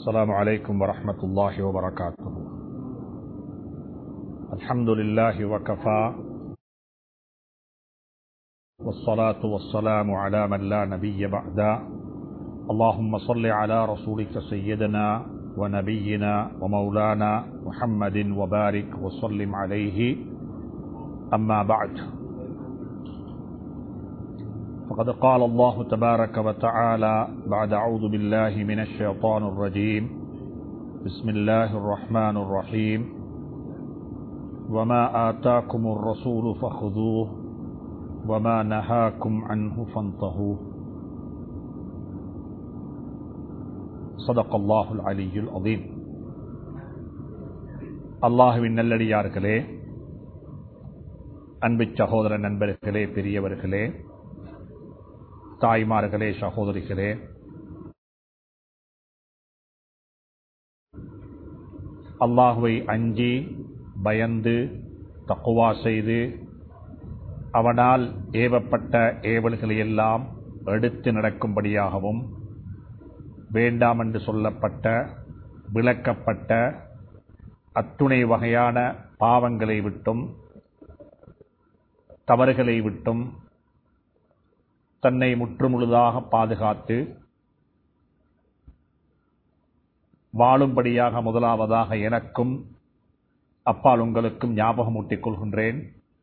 السلام عليكم ورحمة الله وبركاته الحمد لله وكفى والصلاة والسلام على من لا نبي بعدا اللهم صل على رسولك سيدنا ونبينا ومولانا محمد وبارك وسلم عليه أما بعد فقد قال الله تبارك وتعالى بعد أعوذ بالله من الشيطان الرجيم بسم الله الرحمن الرحيم وما آتاكم الرسول فخذوه وما نهاكم عنه فانتهوا صدق الله العلي العظيم அல்லாஹுவின் நல்லடியார்களே அன்பு சகோதர நண்பர்களே பெரியவர்களே தாய்மார்களே சகோதரிகளே அல்லாஹுவை அஞ்சி பயந்து தக்குவா செய்து அவனால் ஏவப்பட்ட ஏவல்களை எல்லாம் எடுத்து நடக்கும்படியாகவும் வேண்டாம் என்று சொல்லப்பட்ட விளக்கப்பட்ட அத்துணை வகையான பாவங்களை விட்டும் தவறுகளை விட்டும் தன்னை முற்றுமுழுதாக பாதுகாத்து வாழும்படியாக முதலாவதாக எனக்கும் அப்பால் உங்களுக்கும் ஞாபகமூட்டிக் கொள்கின்றேன்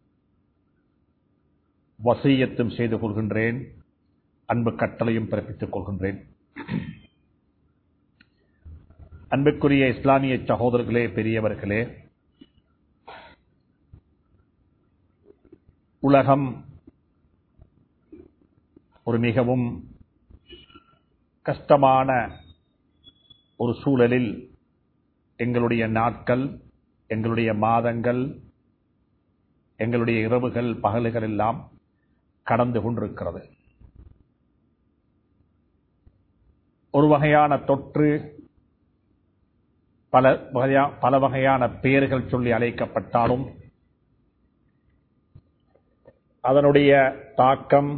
வசீயத்தும் செய்து கொள்கின்றேன் அன்பு கட்டளையும் பிறப்பித்துக் கொள்கின்றேன் அன்புக்குரிய இஸ்லாமிய சகோதரர்களே பெரியவர்களே உலகம் ஒரு மிகவும் கஷ்டமான ஒரு சூழலில் எங்களுடைய நாட்கள் எங்களுடைய மாதங்கள் எங்களுடைய இரவுகள் பகல்கள் எல்லாம் கடந்து கொண்டிருக்கிறது ஒரு வகையான தொற்று பல வகையா பல வகையான பெயர்கள் சொல்லி அழைக்கப்பட்டாலும் அதனுடைய தாக்கம்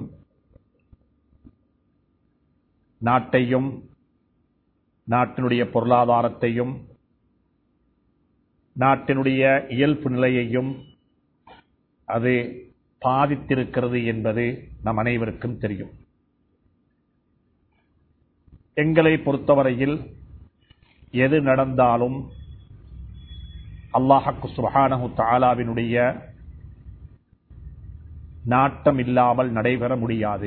நாட்டையும் நாட்டினுடைய பொருளாதாரத்தையும் நாட்டினுடைய இயல்பு நிலையையும் அது பாதித்திருக்கிறது என்பது நம் அனைவருக்கும் தெரியும் எங்களை பொறுத்தவரையில் எது நடந்தாலும் அல்லாஹக்கு சுஹானஹு தாலாவினுடைய நாட்டம் இல்லாமல் நடைபெற முடியாது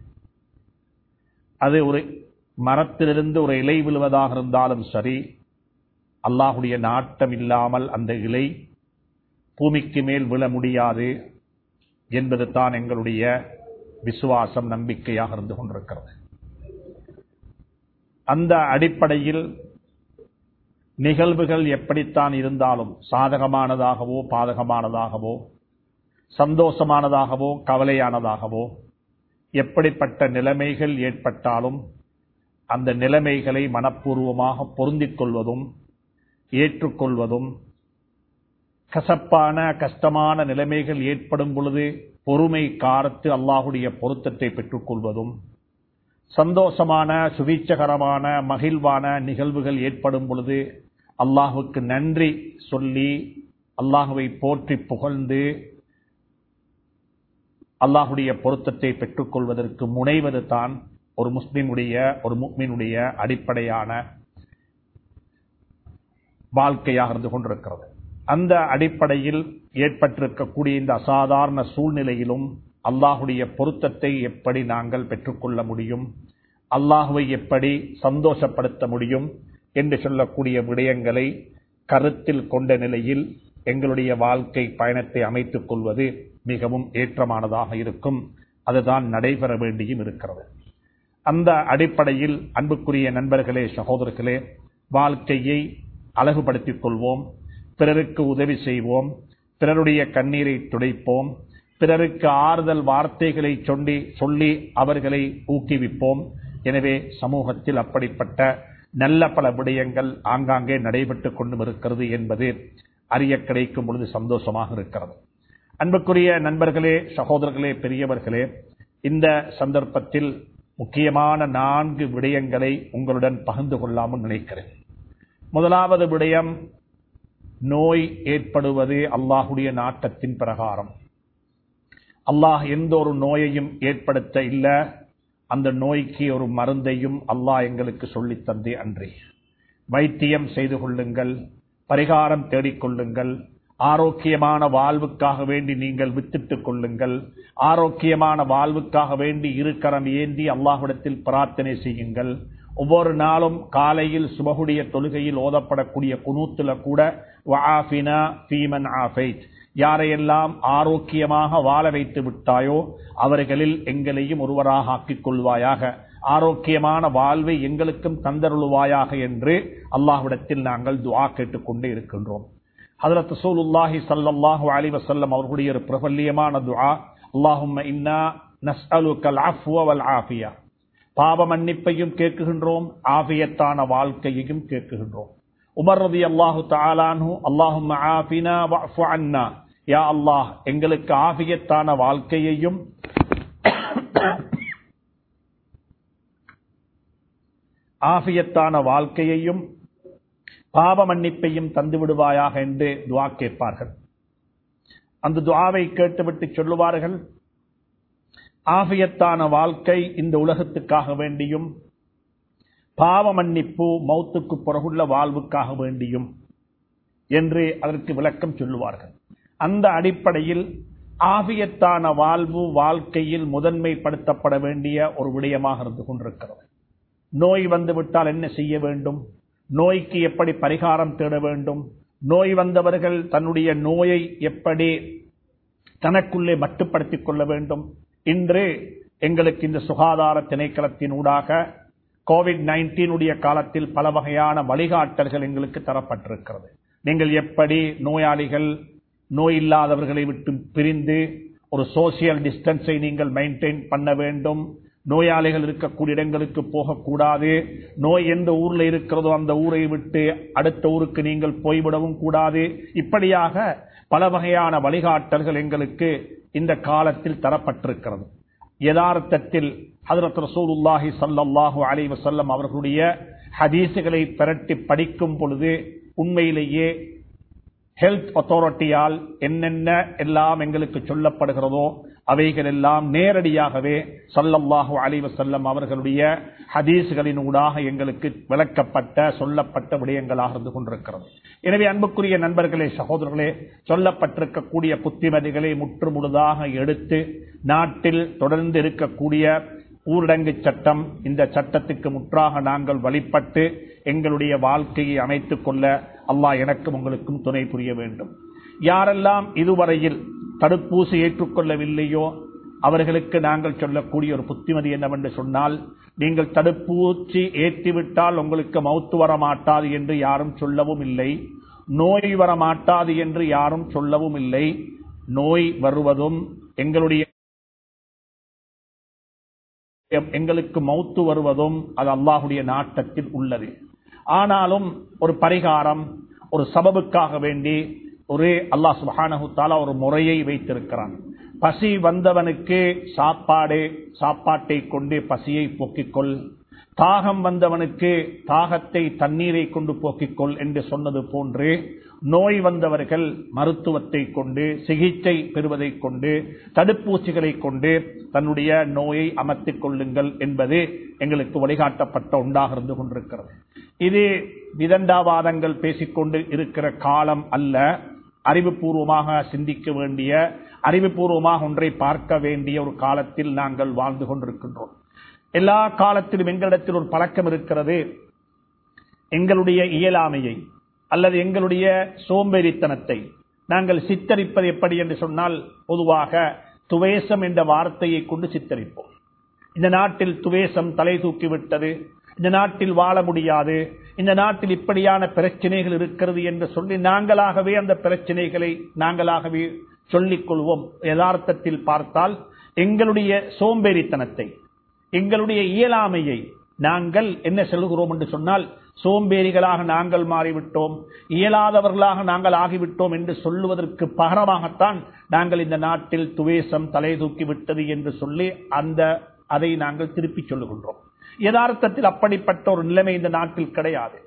அது ஒரு மரத்திலிருந்து ஒரு இலை விழுவதாக இருந்தாலும் சரி அல்லாஹுடைய நாட்டம் இல்லாமல் அந்த இலை பூமிக்கு மேல் விழ முடியாது என்பது தான் எங்களுடைய விசுவாசம் நம்பிக்கையாக இருந்து கொண்டிருக்கிறது அந்த அடிப்படையில் நிகழ்வுகள் எப்படித்தான் இருந்தாலும் சாதகமானதாகவோ பாதகமானதாகவோ சந்தோஷமானதாகவோ கவலையானதாகவோ எப்படிப்பட்ட நிலைமைகள் ஏற்பட்டாலும் அந்த நிலைமைகளை மனப்பூர்வமாக பொருந்திக் கொள்வதும் ஏற்றுக்கொள்வதும் கசப்பான கஷ்டமான நிலைமைகள் ஏற்படும் பொழுது பொறுமை காரத்து அல்லாஹுடைய பொருத்தத்தை பெற்றுக்கொள்வதும் சந்தோஷமான சுவீச்சகரமான மகிழ்வான நிகழ்வுகள் ஏற்படும் பொழுது அல்லாஹுக்கு நன்றி சொல்லி அல்லாஹுவை போற்றி புகழ்ந்து அல்லாஹுடைய பொருத்தத்தை பெற்றுக்கொள்வதற்கு முனைவது தான் ஒரு முஸ்லிமுடைய ஒரு முக்மினுடைய அடிப்படையான வாழ்க்கையாக இருந்து கொண்டிருக்கிறது அந்த அடிப்படையில் ஏற்பட்டிருக்கக்கூடிய இந்த அசாதாரண சூழ்நிலையிலும் அல்லாஹுடைய பொருத்தத்தை எப்படி நாங்கள் பெற்றுக்கொள்ள முடியும் அல்லாஹுவை எப்படி சந்தோஷப்படுத்த முடியும் என்று சொல்லக்கூடிய விடயங்களை கருத்தில் கொண்ட நிலையில் எங்களுடைய வாழ்க்கை பயணத்தை அமைத்துக் கொள்வது மிகவும் ஏற்றமானதாக இருக்கும் அதுதான் நடைபெற வேண்டியும் இருக்கிறது அந்த அடிப்படையில் அன்புக்குரிய நண்பர்களே சகோதரர்களே வாழ்க்கையை அழகுபடுத்திக் கொள்வோம் பிறருக்கு உதவி செய்வோம் பிறருடைய கண்ணீரை துடைப்போம் பிறருக்கு ஆறுதல் வார்த்தைகளை சொல்லி சொல்லி அவர்களை ஊக்குவிப்போம் எனவே சமூகத்தில் அப்படிப்பட்ட நல்ல பல விடயங்கள் ஆங்காங்கே நடைபெற்றுக் கொண்டும் இருக்கிறது என்பது அறிய கிடைக்கும் பொழுது சந்தோஷமாக இருக்கிறது அன்புக்குரிய நண்பர்களே சகோதரர்களே பெரியவர்களே இந்த சந்தர்ப்பத்தில் முக்கியமான நான்கு விடயங்களை உங்களுடன் பகிர்ந்து கொள்ளாமல் நினைக்கிறேன் முதலாவது விடயம் நோய் ஏற்படுவது அல்லாஹுடைய நாட்டத்தின் பிரகாரம் அல்லாஹ் எந்த ஒரு நோயையும் ஏற்படுத்த இல்ல அந்த நோய்க்கு ஒரு மருந்தையும் அல்லாஹ் எங்களுக்கு சொல்லித் தந்தே அன்றி வைத்தியம் செய்து கொள்ளுங்கள் பரிகாரம் தேடிக்கொள்ளுங்கள் ஆரோக்கியமான வாழ்வுக்காக வேண்டி நீங்கள் வித்திட்டுக் கொள்ளுங்கள் ஆரோக்கியமான வாழ்வுக்காக வேண்டி இருக்கரம் ஏந்தி அல்லாஹ்விடத்தில் பிரார்த்தனை செய்யுங்கள் ஒவ்வொரு நாளும் காலையில் சுபகுடைய தொழுகையில் ஓதப்படக்கூடிய குனூத்துல கூட வஆஃபினா ஃபீமன் ஆஃபைத் யாரையெல்லாம் ஆரோக்கியமாக வாழ வைத்து விட்டாயோ அவர்களில் எங்களையும் ஒருவராக ஆக்கிக் கொள்வாயாக ஆரோக்கியமான வாழ்வை எங்களுக்கும் தந்தருளுவாயாக என்று அல்லாஹ்விடத்தில் நாங்கள் துஆ கேட்டுக்கொண்டே இருக்கின்றோம் ஹதரத் ரசூலுல்லாஹி ஸல்லல்லாஹு அலைஹி வஸல்லம் அவர்களுடைய ஒரு பிரபல்யமான துஆ அல்லாஹும்ம இன்னா நஸ்அலுக்கல் அஃப்வ வல் ஆஃபியா பாவ மன்னிப்பையும் கேட்குகின்றோம் ஆபியத்தான வாழ்க்கையையும் கேட்குகின்றோம் உமர் ரதி அல்லாஹு தாலானு அல்லாஹும் ஆஃபினா வஃபு அன்னா யா அல்லாஹ் எங்களுக்கு ஆபியத்தான வாழ்க்கையையும் ஆபியத்தான வாழ்க்கையையும் பாவ மன்னிப்பையும் தந்து விடுவாயாக என்று துவா கேட்பார்கள் அந்த துவாவை கேட்டுவிட்டு சொல்லுவார்கள் ஆபியத்தான வாழ்க்கை இந்த உலகத்துக்காக வேண்டியும் பாவ மன்னிப்பு மௌத்துக்கு பிறகுள்ள வாழ்வுக்காக வேண்டியும் என்று அதற்கு விளக்கம் சொல்லுவார்கள் அந்த அடிப்படையில் ஆபியத்தான வாழ்வு வாழ்க்கையில் முதன்மைப்படுத்தப்பட வேண்டிய ஒரு விடயமாக இருந்து கொண்டிருக்கிறது நோய் வந்துவிட்டால் என்ன செய்ய வேண்டும் நோய்க்கு எப்படி பரிகாரம் தேட வேண்டும் நோய் வந்தவர்கள் தன்னுடைய நோயை எப்படி தனக்குள்ளே மட்டுப்படுத்திக் கொள்ள வேண்டும் இன்று எங்களுக்கு இந்த சுகாதார திணைக்களத்தின் ஊடாக கோவிட் நைன்டீனுடைய காலத்தில் பல வகையான வழிகாட்டல்கள் எங்களுக்கு தரப்பட்டிருக்கிறது நீங்கள் எப்படி நோயாளிகள் நோய் இல்லாதவர்களை விட்டு பிரிந்து ஒரு சோசியல் டிஸ்டன்ஸை நீங்கள் மெயின்டைன் பண்ண வேண்டும் நோயாளிகள் இருக்கக்கூடிய இடங்களுக்கு போகக்கூடாது நோய் எந்த ஊர்ல இருக்கிறதோ அந்த ஊரை விட்டு அடுத்த ஊருக்கு நீங்கள் போய்விடவும் கூடாது இப்படியாக பல வகையான வழிகாட்டல்கள் எங்களுக்கு இந்த காலத்தில் தரப்பட்டிருக்கிறது யதார்த்தத்தில் ஹதரத் ரசூலுல்லாஹி சல்லல்லாஹு அலைஹி வஸல்லம் அவர்களுடைய ஹதீசுகளை பிரட்டி படிக்கும் பொழுது உண்மையிலேயே ஹெல்த் அத்தாரிட்டியால் என்னென்ன எல்லாம் எங்களுக்கு சொல்லப்படுகிறதோ அவைகள் எல்லாம் நேரடியாகவே சல்லல்லாஹு அலைஹி வஸல்லம் அவர்களுடைய ஹதீஸ்களின் ஊடாக எங்களுக்கு விளக்கப்பட்ட சொல்லப்பட்ட விடயங்களாக இருந்து கொண்டிருக்கிறது எனவே அன்புக்குரிய நண்பர்களே சகோதரர்களே சொல்லப்பட்டிருக்கக்கூடிய புத்திமதிகளை முற்று முழுதாக எடுத்து நாட்டில் தொடர்ந்து இருக்கக்கூடிய ஊரடங்கு சட்டம் இந்த சட்டத்துக்கு முற்றாக நாங்கள் வழிபட்டு எங்களுடைய வாழ்க்கையை அமைத்துக் கொள்ள அல்லாஹ் எனக்கும் உங்களுக்கும் துணை புரிய வேண்டும் யாரெல்லாம் இதுவரையில் தடுப்பூசி ஏற்றுக்கொள்ளவில்லையோ அவர்களுக்கு நாங்கள் சொல்லக்கூடிய ஒரு புத்திமதி என்னவென்று சொன்னால் நீங்கள் தடுப்பூசி ஏற்றிவிட்டால் உங்களுக்கு மௌத்து வர மாட்டாது என்று யாரும் சொல்லவும் இல்லை நோய் வர மாட்டாது என்று யாரும் சொல்லவும் இல்லை நோய் வருவதும் எங்களுடைய எங்களுக்கு மௌத்து வருவதும் அது அல்லாஹுடைய நாட்டத்தில் உள்ளது ஆனாலும் ஒரு பரிகாரம் ஒரு சபபுக்காக வேண்டி ஒரு அல்லாஹ் சுபானஹு தாலா ஒரு முறையை வைத்திருக்கிறான் பசி வந்தவனுக்கு சாப்பாடு சாப்பாட்டை கொண்டு பசியை போக்கிக்கொள் தாகம் வந்தவனுக்கு தாகத்தை தண்ணீரை கொண்டு போக்கிக்கொள் என்று சொன்னது போன்று நோய் வந்தவர்கள் மருத்துவத்தை கொண்டு சிகிச்சை பெறுவதை கொண்டு தடுப்பூசிகளை கொண்டு தன்னுடைய நோயை அமர்த்திக் கொள்ளுங்கள் என்பது எங்களுக்கு வழிகாட்டப்பட்ட ஒன்றாக இருந்து கொண்டிருக்கிறது இது விதண்டாவாதங்கள் பேசிக்கொண்டு இருக்கிற காலம் அல்ல அறிவுபூர்வமாக சிந்திக்க வேண்டிய அறிவுபூர்வமாக ஒன்றை பார்க்க வேண்டிய ஒரு காலத்தில் நாங்கள் வாழ்ந்து கொண்டிருக்கின்றோம் எல்லா காலத்திலும் எங்களிடத்தில் ஒரு பழக்கம் இருக்கிறது எங்களுடைய இயலாமையை அல்லது எங்களுடைய சோம்பேறித்தனத்தை நாங்கள் சித்தரிப்பது எப்படி என்று சொன்னால் பொதுவாக துவேசம் என்ற வார்த்தையை கொண்டு சித்தரிப்போம் இந்த நாட்டில் துவேசம் தலை தூக்கிவிட்டது இந்த நாட்டில் வாழ முடியாது இந்த நாட்டில் இப்படியான பிரச்சனைகள் இருக்கிறது என்று சொல்லி நாங்களாகவே அந்த பிரச்சனைகளை நாங்களாகவே சொல்லிக் கொள்வோம் யதார்த்தத்தில் பார்த்தால் எங்களுடைய சோம்பேறித்தனத்தை எங்களுடைய இயலாமையை நாங்கள் என்ன சொல்கிறோம் என்று சொன்னால் சோம்பேறிகளாக நாங்கள் மாறிவிட்டோம் இயலாதவர்களாக நாங்கள் ஆகிவிட்டோம் என்று சொல்லுவதற்கு பகரமாகத்தான் நாங்கள் இந்த நாட்டில் துவேசம் தலை தூக்கி விட்டது என்று சொல்லி அந்த அதை நாங்கள் திருப்பி சொல்லுகின்றோம் யதார்த்தத்தில் அப்படிப்பட்ட ஒரு நிலைமை இந்த நாட்டில் கிடையாது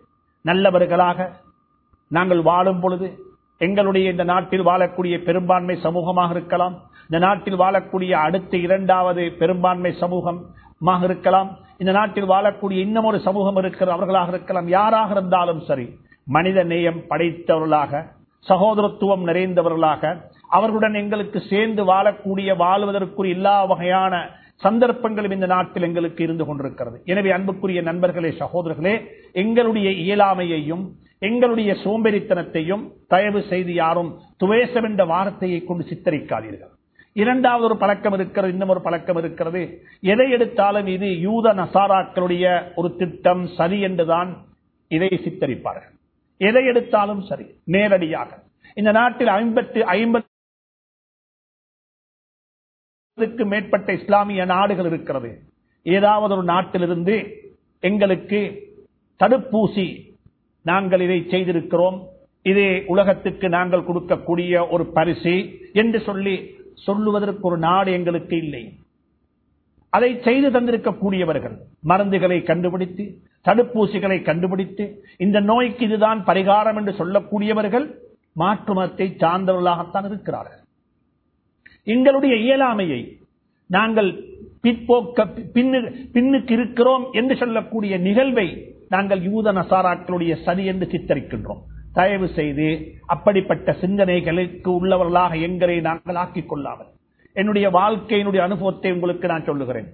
நல்லவர்களாக நாங்கள் வாழும் பொழுது எங்களுடைய இந்த நாட்டில் வாழக்கூடிய பெரும்பான்மை சமூகமாக இருக்கலாம் இந்த நாட்டில் வாழக்கூடிய அடுத்த இரண்டாவது பெரும்பான்மை சமூகமாக இருக்கலாம் இந்த நாட்டில் வாழக்கூடிய இன்னும் ஒரு சமூகம் இருக்கிற அவர்களாக இருக்கலாம் யாராக இருந்தாலும் சரி மனித நேயம் படைத்தவர்களாக சகோதரத்துவம் நிறைந்தவர்களாக அவர்களுடன் எங்களுக்கு சேர்ந்து வாழக்கூடிய வாழ்வதற்குரிய எல்லா வகையான சந்தர்ப்பங்களும் இந்த நாட்டில் எங்களுக்கு இருந்து கொண்டிருக்கிறது எனவே அன்புக்குரிய நண்பர்களே சகோதரர்களே எங்களுடைய இயலாமையையும் எங்களுடைய சோம்பேறித்தனத்தையும் தயவு செய்து யாரும் துவேசம் என்ற வார்த்தையை கொண்டு சித்தரிக்காதீர்கள் இரண்டாவது ஒரு பழக்கம் இருக்கிறது இன்னும் ஒரு பழக்கம் இருக்கிறது எதை எடுத்தாலும் இது யூத நசாராக்களுடைய ஒரு திட்டம் சரி என்றுதான் இதை சித்தரிப்பார்கள் எதை எடுத்தாலும் சரி நேரடியாக இந்த நாட்டில் ஐம்பத்தி ஐம்பதுக்கு மேற்பட்ட இஸ்லாமிய நாடுகள் இருக்கிறது ஏதாவது ஒரு நாட்டிலிருந்து எங்களுக்கு தடுப்பூசி நாங்கள் இதை செய்திருக்கிறோம் இதே உலகத்துக்கு நாங்கள் கொடுக்கக்கூடிய ஒரு பரிசு என்று சொல்லி சொல்லுவதற்கு ஒரு நாடு எங்களுக்கு இல்லை அதை செய்து தந்திருக்கக்கூடியவர்கள் மருந்துகளை கண்டுபிடித்து தடுப்பூசிகளை கண்டுபிடித்து இந்த நோய்க்கு இதுதான் பரிகாரம் என்று சொல்லக்கூடியவர்கள் மாற்று மதத்தை சார்ந்தவர்களாகத்தான் இருக்கிறார்கள் எங்களுடைய இயலாமையை நாங்கள் பிற்போக்க பின்னுக்கு இருக்கிறோம் என்று சொல்லக்கூடிய நிகழ்வை நாங்கள் யூத நசாராக்களுடைய சரி என்று சித்தரிக்கின்றோம் தயவு செய்து அப்படிப்பட்ட சிந்தனைகளுக்கு உள்ளவர்களாக எங்களை நாங்கள் ஆக்கிக் கொள்ளாமல் என்னுடைய வாழ்க்கையினுடைய அனுபவத்தை உங்களுக்கு நான் சொல்லுகிறேன்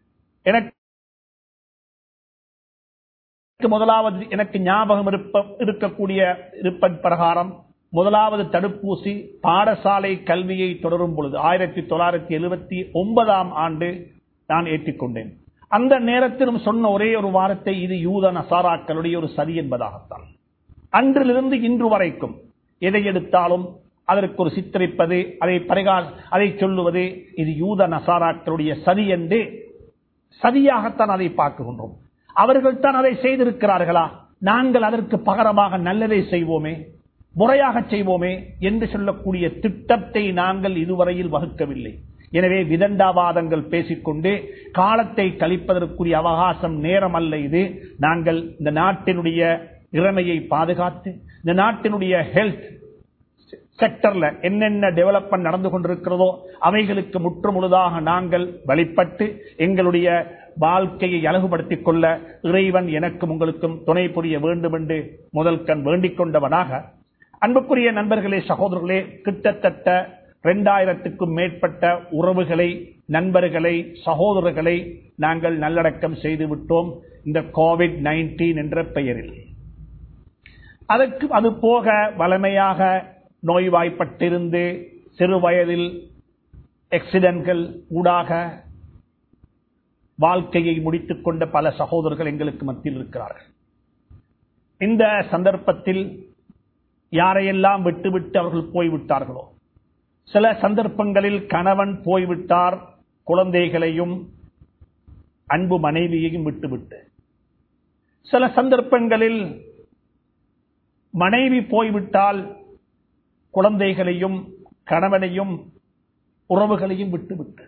எனக்கு முதலாவது எனக்கு ஞாபகம் இருப்ப இருக்கக்கூடிய இருப்பன் பிரகாரம் முதலாவது தடுப்பூசி பாடசாலை கல்வியை தொடரும் பொழுது ஆயிரத்தி தொள்ளாயிரத்தி எழுபத்தி ஒன்பதாம் ஆண்டு நான் ஏற்றிக்கொண்டேன் அந்த நேரத்திலும் சொன்ன ஒரே ஒரு வாரத்தை இது யூத நசாராக்களுடைய ஒரு சரி என்பதாகத்தான் அன்றிலிருந்து இன்று வரைக்கும் எதை எடுத்தாலும் அதற்கு ஒரு சித்தரிப்பது அதை பரிகால் அதை சொல்லுவது இது யூத நசாராக்களுடைய சரி என்று சரியாகத்தான் அதை பார்க்கின்றோம் அவர்கள் தான் அதை செய்திருக்கிறார்களா நாங்கள் அதற்கு பகரமாக நல்லதை செய்வோமே முறையாக செய்வோமே என்று சொல்லக்கூடிய திட்டத்தை நாங்கள் இதுவரையில் வகுக்கவில்லை எனவே விதண்டாவாதங்கள் பேசிக்கொண்டு காலத்தை கழிப்பதற்குரிய அவகாசம் நேரம் அல்ல இது நாங்கள் இந்த நாட்டினுடைய இறமையை பாதுகாத்து இந்த நாட்டினுடைய ஹெல்த் செக்டர்ல என்னென்ன டெவலப்மெண்ட் நடந்து கொண்டிருக்கிறதோ அவைகளுக்கு முற்று முழுதாக நாங்கள் வழிபட்டு எங்களுடைய வாழ்க்கையை அழகுபடுத்திக் கொள்ள இறைவன் எனக்கும் உங்களுக்கும் துணை புரிய வேண்டும் என்று முதல் கண் வேண்டிக் கொண்டவனாக அன்புக்குரிய நண்பர்களே சகோதரர்களே கிட்டத்தட்ட இரண்டாயிரத்துக்கும் மேற்பட்ட உறவுகளை நண்பர்களை சகோதரர்களை நாங்கள் நல்லடக்கம் செய்து விட்டோம் இந்த கோவிட் நைன்டீன் என்ற பெயரில் அதற்கு அது போக வளமையாக நோய்வாய்ப்பட்டிருந்து சிறு வயதில் எக்சிடென்ட்கள் ஊடாக வாழ்க்கையை முடித்துக் கொண்ட பல சகோதரர்கள் எங்களுக்கு மத்தியில் இருக்கிறார்கள் இந்த சந்தர்ப்பத்தில் யாரையெல்லாம் விட்டுவிட்டு அவர்கள் போய்விட்டார்களோ சில சந்தர்ப்பங்களில் கணவன் போய்விட்டார் குழந்தைகளையும் அன்பு மனைவியையும் விட்டுவிட்டு சில சந்தர்ப்பங்களில் மனைவி போய்விட்டால் குழந்தைகளையும் கணவனையும் உறவுகளையும் விட்டுவிட்டு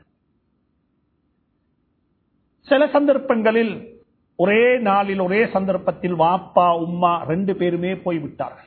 சில சந்தர்ப்பங்களில் ஒரே நாளில் ஒரே சந்தர்ப்பத்தில் வாப்பா உம்மா ரெண்டு பேருமே போய்விட்டார்கள்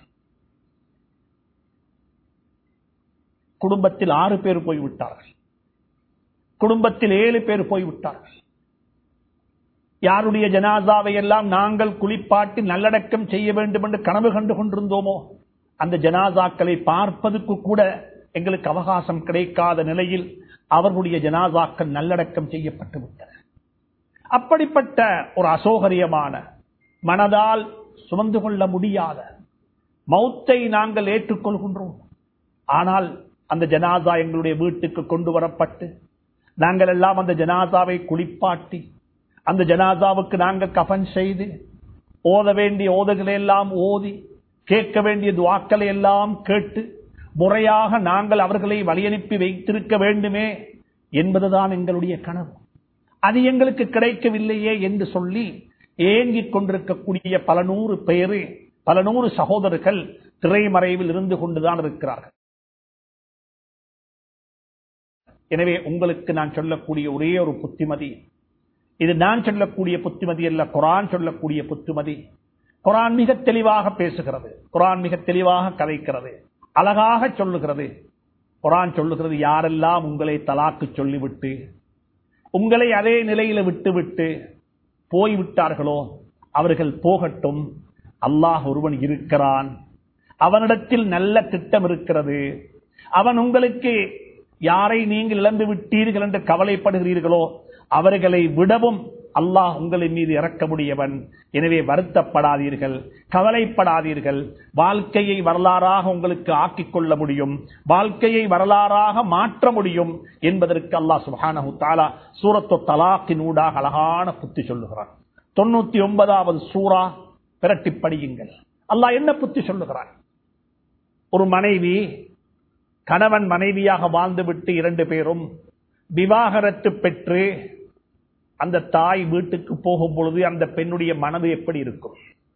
குடும்பத்தில் ஆறு பேர் போய்விட்டார்கள் குடும்பத்தில் ஏழு பேர் போய்விட்டார்கள் யாருடைய ஜனாசாவை எல்லாம் நாங்கள் குளிப்பாட்டி நல்லடக்கம் செய்ய வேண்டும் என்று கனவு கண்டு கொண்டிருந்தோமோ அந்த ஜனாசாக்களை பார்ப்பதற்கு கூட எங்களுக்கு அவகாசம் கிடைக்காத நிலையில் அவர்களுடைய ஜனாசாக்கள் நல்லடக்கம் செய்யப்பட்டு விட்டன அப்படிப்பட்ட ஒரு அசோகரியமான மனதால் சுமந்து கொள்ள முடியாத மௌத்தை நாங்கள் ஏற்றுக்கொள்கின்றோம் ஆனால் அந்த ஜனாசா எங்களுடைய வீட்டுக்கு கொண்டு வரப்பட்டு நாங்கள் எல்லாம் அந்த ஜனாசாவை குளிப்பாட்டி அந்த ஜனாசாவுக்கு நாங்கள் கஃன் செய்து ஓத வேண்டிய ஓதுகளை எல்லாம் ஓதி கேட்க வேண்டிய துவாக்களை எல்லாம் கேட்டு முறையாக நாங்கள் அவர்களை வழியனுப்பி வைத்திருக்க வேண்டுமே என்பதுதான் எங்களுடைய கனவு அது எங்களுக்கு கிடைக்கவில்லையே என்று சொல்லி ஏங்கிக் கொண்டிருக்கக்கூடிய பல நூறு பேரு பல நூறு சகோதரர்கள் திரைமறைவில் இருந்து கொண்டுதான் இருக்கிறார்கள் எனவே உங்களுக்கு நான் சொல்லக்கூடிய ஒரே ஒரு புத்திமதி இது நான் சொல்லக்கூடிய புத்திமதி அல்ல குரான் சொல்லக்கூடிய புத்திமதி குரான் மிக தெளிவாக பேசுகிறது குரான் மிக தெளிவாக கதைக்கிறது அழகாக சொல்லுகிறது குரான் சொல்லுகிறது யாரெல்லாம் உங்களை தலாக்கு சொல்லிவிட்டு உங்களை அதே நிலையில விட்டுவிட்டு போய்விட்டார்களோ அவர்கள் போகட்டும் அல்லாஹ் ஒருவன் இருக்கிறான் அவனிடத்தில் நல்ல திட்டம் இருக்கிறது அவன் உங்களுக்கு யாரை நீங்கள் இழந்து விட்டீர்கள் என்று கவலைப்படுகிறீர்களோ அவர்களை விடவும் அல்லாஹ் உங்களின் மீது இறக்க முடியவன் எனவே வருத்தப்படாதீர்கள் கவலைப்படாதீர்கள் வாழ்க்கையை வரலாறாக உங்களுக்கு ஆக்கிக் கொள்ள முடியும் வாழ்க்கையை வரலாறாக மாற்ற முடியும் என்பதற்கு அல்லாஹ் சுஹானஹு தாலா சூரத்து தலாக்கின் ஊடாக அழகான புத்தி சொல்லுகிறான் தொண்ணூத்தி ஒன்பதாவது சூறா பிரட்டி படியுங்கள் அல்லாஹ் என்ன புத்தி சொல்லுகிறான் ஒரு மனைவி கணவன் மனைவியாக வாழ்ந்துவிட்டு இரண்டு பேரும் விவாகரத்து பெற்று அந்த தாய் வீட்டுக்கு போகும் பொழுது அந்த பெண்ணுடைய மனது எப்படி இருக்கும்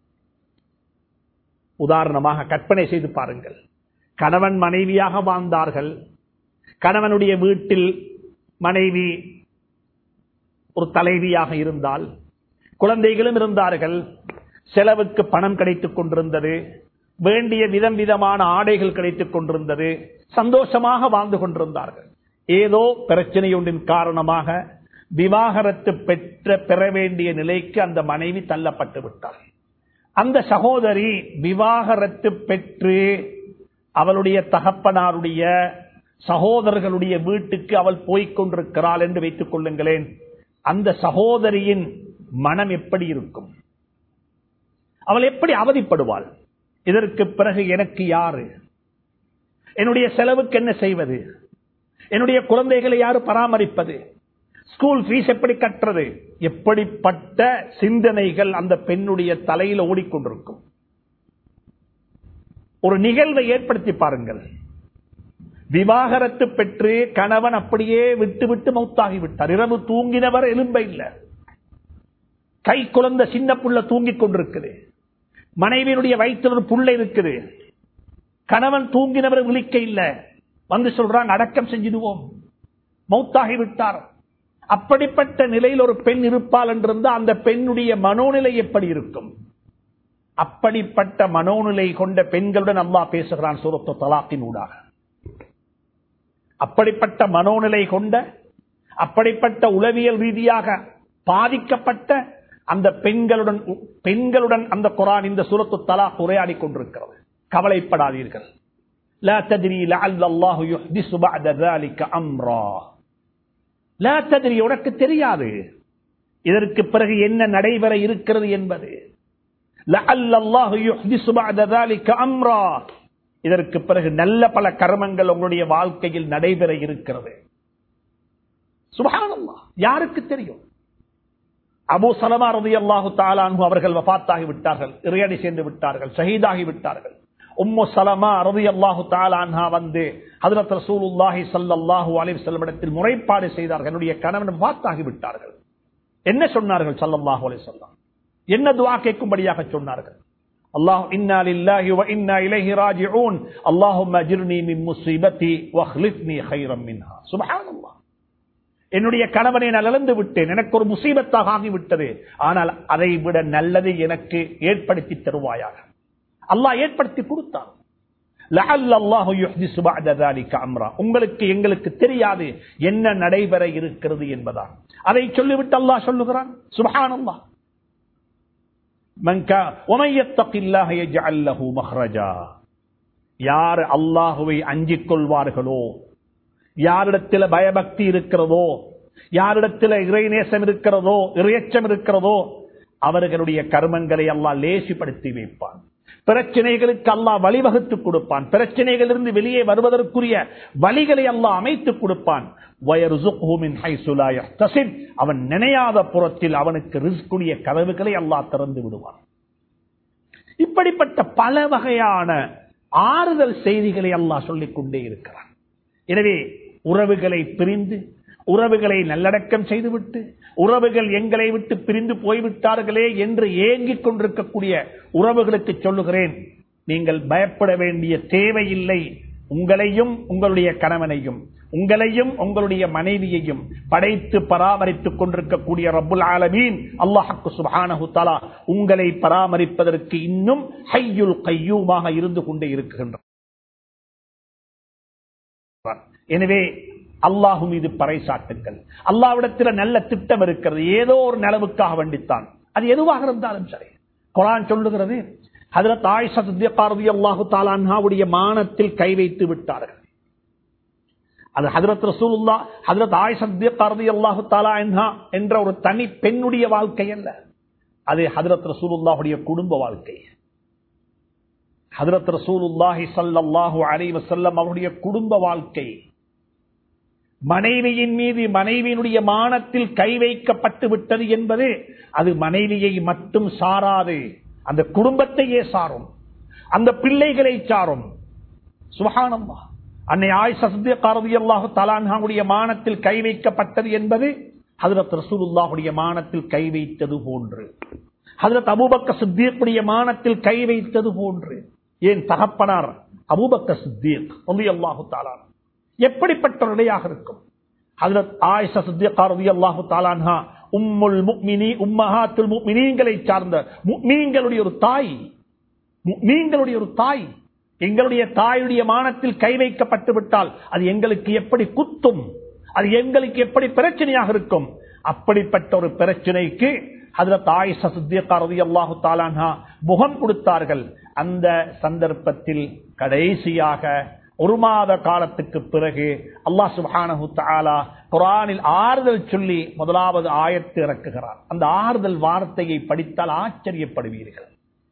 உதாரணமாக கற்பனை செய்து பாருங்கள் கணவன் மனைவியாக வாழ்ந்தார்கள் கணவனுடைய வீட்டில் மனைவி ஒரு தலைவியாக இருந்தால் குழந்தைகளும் இருந்தார்கள் செலவுக்கு பணம் கிடைத்துக் கொண்டிருந்தது வேண்டிய விதம் விதமான ஆடைகள் கிடைத்துக் கொண்டிருந்தது சந்தோஷமாக வாழ்ந்து கொண்டிருந்தார்கள் ஏதோ பிரச்சனை ஒன்றின் காரணமாக விவாகரத்து பெற்ற பெற வேண்டிய நிலைக்கு அந்த மனைவி தள்ளப்பட்டு விட்டார் அந்த சகோதரி விவாகரத்து பெற்று அவளுடைய தகப்பனாருடைய சகோதரர்களுடைய வீட்டுக்கு அவள் போய்க் கொண்டிருக்கிறாள் என்று வைத்துக் கொள்ளுங்களேன் அந்த சகோதரியின் மனம் எப்படி இருக்கும் அவள் எப்படி அவதிப்படுவாள் இதற்கு பிறகு எனக்கு யாரு என்னுடைய செலவுக்கு என்ன செய்வது என்னுடைய குழந்தைகளை யாரு பராமரிப்பது ஸ்கூல் ஃபீஸ் எப்படி கட்டுறது எப்படிப்பட்ட சிந்தனைகள் அந்த பெண்ணுடைய தலையில ஓடிக்கொண்டிருக்கும் ஒரு நிகழ்வை ஏற்படுத்தி பாருங்கள் விவாகரத்து பெற்று கணவன் அப்படியே விட்டு விட்டு மௌத்தாகி விட்டார் இரவு தூங்கினவர் எலும்ப இல்ல கை குழந்த சின்ன புள்ள தூங்கிக் கொண்டிருக்குது மனைவியினுடைய வயிற்று ஒரு புள்ள இருக்குது கணவன் தூங்கினவர் விழிக்க இல்ல வந்து சொல்றாங்க அடக்கம் செஞ்சிடுவோம் மௌத்தாகி விட்டார் அப்படிப்பட்ட நிலையில் ஒரு பெண் இருப்பாள் என்றிருந்தா அந்த பெண்ணுடைய மனோநிலை எப்படி இருக்கும் அப்படிப்பட்ட மனோநிலை கொண்ட பெண்களுடன் அல்லா பேசுகிறான் சூரத்து தலாக்கின் ஊடாக அப்படிப்பட்ட மனோநிலை கொண்ட அப்படிப்பட்ட உளவியல் ரீதியாக பாதிக்கப்பட்ட அந்த பெண்களுடன் பெண்களுடன் அந்த குரான் இந்த சூரத்து தலா உரையாடி கொண்டிருக்கிறது கவலைப்படாதீர்கள் لا تدري لعل الله يحدث بعد ذلك امرا لا تدري உனக்கு தெரியாது இதற்கு பிறகு என்ன நடைபெற இருக்கிறது என்பது لعل الله يحدث بعد ذلك امرا இதற்கு பிறகு நல்ல பல கர்மங்கள் உங்களுடைய வாழ்க்கையில் நடைபெற இருக்கிறது சுபஹானல்லாஹ் யாருக்கு தெரியும் அபு சலமா ரதி அல்லாஹு தாலானு அவர்கள் வபாத்தாகி விட்டார்கள் இறையடி சேர்ந்து விட்டார்கள் ஷஹீதாகி விட்டார்கள் உம்மு சலமா ரதி அல்லாஹு தாலான்ஹா வந்து ஹதரத் ரசூலுல்லாஹி ஸல்லல்லாஹு அலைஹி வஸல்லம் இடத்தில் முறைப்பாடு செய்தார்கள் என்னுடைய கணவன் வபாத்தாகி விட்டார்கள் என்ன சொன்னார்கள் ஸல்லல்லாஹு அலைஹி வஸல்லம் என்ன துஆ கேட்கும்படியாக சொன்னார்கள் அல்லாஹ் இன்னா லில்லாஹி வ இன்னா இலைஹி ராஜிஊன் அல்லாஹும்ம அஜிர்னி மின் முஸீபத்தி வஹ்லிஃப்னி கைரம் மின்ஹா சுப்ஹானல்லாஹ் என்னுடைய கணவனை நான் இழந்து விட்டேன் எனக்கு ஒரு முசீபத்தாக ஆகிவிட்டது ஆனால் அதை விட நல்லதை எனக்கு ஏற்படுத்தி தருவாயாக அல்லாஹ் ஏற்படுத்தி கொடுத்தான் உங்களுக்கு எங்களுக்கு தெரியாது என்ன நடைபெற இருக்கிறது என்பதா அதை சொல்லிவிட்டு அல்லாஹ் சொல்லுகிறான் சுபஹான் அல்லாஹ் யார் அல்லாஹுவை அஞ்சிக் கொள்வார்களோ யாரிடத்தில் பயபக்தி இருக்கிறதோ யாரிடத்தில் இறைநேசம் இருக்கிறதோ இறையச்சம் இருக்கிறதோ அவர்களுடைய கர்மங்களை அல்லாஹ் லேசிப்படுத்தி வைப்பான் பிரச்சனைகளுக்கு அல்லாஹ் வழிவகுத்து கொடுப்பான் பிரச்சனைகளிலிருந்து வெளியே வருவதற்குரிய வழிகளை அல்லாஹ் அமைத்து கொடுப்பான் அவன் நினையாத புறத்தில் அவனுக்கு ரிஸ்குடைய கதவுகளை அல்லாஹ் திறந்து விடுவான் இப்படிப்பட்ட பல வகையான ஆறுதல் செய்திகளை அல்லாஹ் சொல்லிக் கொண்டே இருக்கிறான் எனவே உறவுகளை பிரிந்து உறவுகளை நல்லடக்கம் செய்துவிட்டு உறவுகள் எங்களை விட்டு பிரிந்து போய்விட்டார்களே என்று ஏங்கிக் கொண்டிருக்கக்கூடிய உறவுகளுக்கு சொல்லுகிறேன் நீங்கள் பயப்பட வேண்டிய தேவையில்லை உங்களையும் உங்களுடைய கணவனையும் உங்களையும் உங்களுடைய மனைவியையும் படைத்து பராமரித்துக் கொண்டிருக்கக்கூடிய ரப்புல் ஆலமீன் அல்லாஹக்கு சுபானஹு தலா உங்களை பராமரிப்பதற்கு இன்னும் ஹையுல் கையூமாக இருந்து கொண்டே இருக்கின்ற எனவே அல்லாஹு மீது பறைசாட்டுங்கள் அல்லாவிடத்தில் நல்ல திட்டம் இருக்கிறது ஏதோ ஒரு நலவுக்காக வேண்டித்தான் அது எதுவாக இருந்தாலும் சரி குரான் சொல்லுகிறது ஹதரத் ஆயிஷா சித்தியக்காரதி அல்லாஹு தாலான்ஹாவுடைய மானத்தில் கை வைத்து விட்டார்கள் அது ஹதரத் ரசூலுல்லா ஹதரத் ஆயிஷா சித்தியக்காரதி அல்லாஹு தாலா என்ற ஒரு தனி பெண்ணுடைய வாழ்க்கை அல்ல அது ஹதரத் ரசூலுல்லாஹுடைய குடும்ப வாழ்க்கை ஹதரத் ரசூலுல்லாஹி சல்லாஹூ அலி வசல்லம் அவருடைய குடும்ப வாழ்க்கை மனைவியின் மீது மனைவியினுடைய மானத்தில் கை வைக்கப்பட்டு விட்டது என்பது அது மனைவியை மட்டும் சாராது அந்த குடும்பத்தையே சாரும் அந்த பிள்ளைகளை சாரும் சுகானம்மா அன்னை ஆயிஷா சித்தியக்காரதி அல்லாஹு தலான்ஹாவுடைய மானத்தில் கை வைக்கப்பட்டது என்பது ஹதரத் ரசூலுல்லாஹுடைய மானத்தில் கை வைத்தது போன்று ஹதரத் அபூபக்க சித்தியக்குடைய மானத்தில் கை வைத்தது போன்று ஏன் தகப்பனார் அபூபக்க சித்தியக் ஒன்று அல்லாஹு தாலான் எப்படிப்பட்ட நிலையாக இருக்கும் ஹதரத் ஆயிஷா சித்தியக்காரதி அல்லாஹு தாலான்ஹா உம்முல் முக்மினி உம்மஹாத்துல் முக்மினீங்களை சார்ந்த முக்மீன்களுடைய ஒரு தாய் முக்மீன்களுடைய ஒரு தாய் எங்களுடைய தாயுடைய மானத்தில் கை வைக்கப்பட்டு விட்டால் அது எங்களுக்கு எப்படி குத்தும் அது எங்களுக்கு எப்படி பிரச்சனையாக இருக்கும் அப்படிப்பட்ட ஒரு பிரச்சனைக்கு ஹதரத் ஆயிஷா சித்தியக்காரதி அல்லாஹு தாலான்ஹா முகம் கொடுத்தார்கள் அந்த சந்தர்ப்பத்தில் கடைசியாக ஒரு மாத காலத்துக்கு பிறகு அல்லாஹ் சுபானு தாலா குரானில் ஆறுதல் சொல்லி முதலாவது ஆயத்து இறக்குகிறார் அந்த ஆறுதல் வார்த்தையை படித்தால் ஆச்சரியப்படுவீர்கள்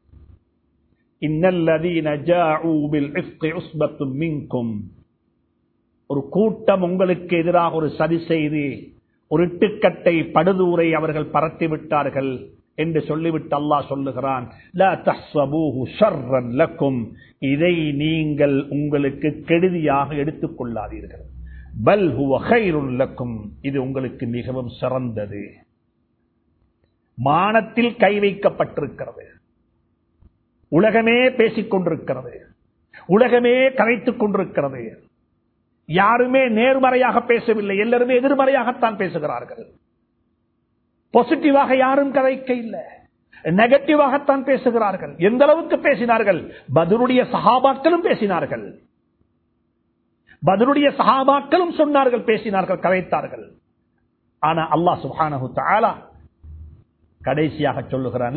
ஒரு கூட்டம் உங்களுக்கு எதிராக ஒரு சதி செய்து ஒரு இட்டுக்கட்டை படுதூரை அவர்கள் பரத்தி விட்டார்கள் என்று சொல்லிவிட்டு அல்லாஹ் சொல்லுகிறான் இதை நீங்கள் உங்களுக்கு கெடுதியாக எடுத்துக் கொள்ளாதீர்கள் பல் ஹுவகைருல்லக்கும் இது உங்களுக்கு மிகவும் சிறந்தது மானத்தில் கை வைக்கப்பட்டிருக்கிறது உலகமே பேசிக் கொண்டிருக்கிறது உலகமே கரைத்துக் கொண்டிருக்கிறது யாருமே நேர்மறையாக பேசவில்லை எல்லாருமே எதிர்மறையாகத்தான் பேசுகிறார்கள் பாசிட்டிவாக யாரும் கதைக்க இல்லை நெகட்டிவாகத்தான் பேசுகிறார்கள் எந்த அளவுக்கு பேசினார்கள் பதிலுடைய சகாபாக்களும் பேசினார்கள் பதிலுடைய சகாபாக்களும் சொன்னார்கள் பேசினார்கள் கதைத்தார்கள் ஆனா அல்லாஹ் சுபானு தாலா கடைசியாக சொல்லுகிறான்